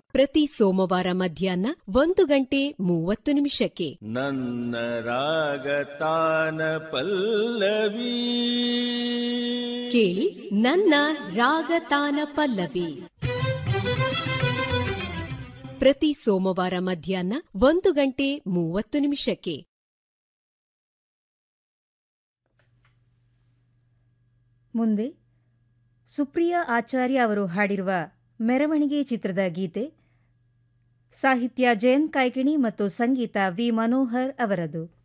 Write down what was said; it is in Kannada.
ಪ್ರತಿ ಸೋಮವಾರ ಮಧ್ಯಾಹ್ನ ಒಂದು ಗಂಟೆ ಮೂವತ್ತು ನಿಮಿಷಕ್ಕೆ ನನ್ನ ರಾಗತಾನ ಪಲ್ಲವಿ ಕೇಳಿ ನನ್ನ ರಾಗತಾನ ಪಲ್ಲವಿ ಪ್ರತಿ ಸೋಮವಾರ ಮಧ್ಯಾಹ್ನ ಒಂದು ಗಂಟೆ ಮೂವತ್ತು ನಿಮಿಷಕ್ಕೆ ಮುಂದೆ ಸುಪ್ರಿಯಾ ಆಚಾರ್ಯ ಅವರು ಹಾಡಿರುವ ಮೆರವಣಿಗೆ ಚಿತ್ರದ ಗೀತೆ ಸಾಹಿತ್ಯ ಜಯಂತ್ ಕಾಯ್ಕಿಣಿ ಮತ್ತು ಸಂಗೀತ ವಿ ಮನೋಹರ್ ಅವರದು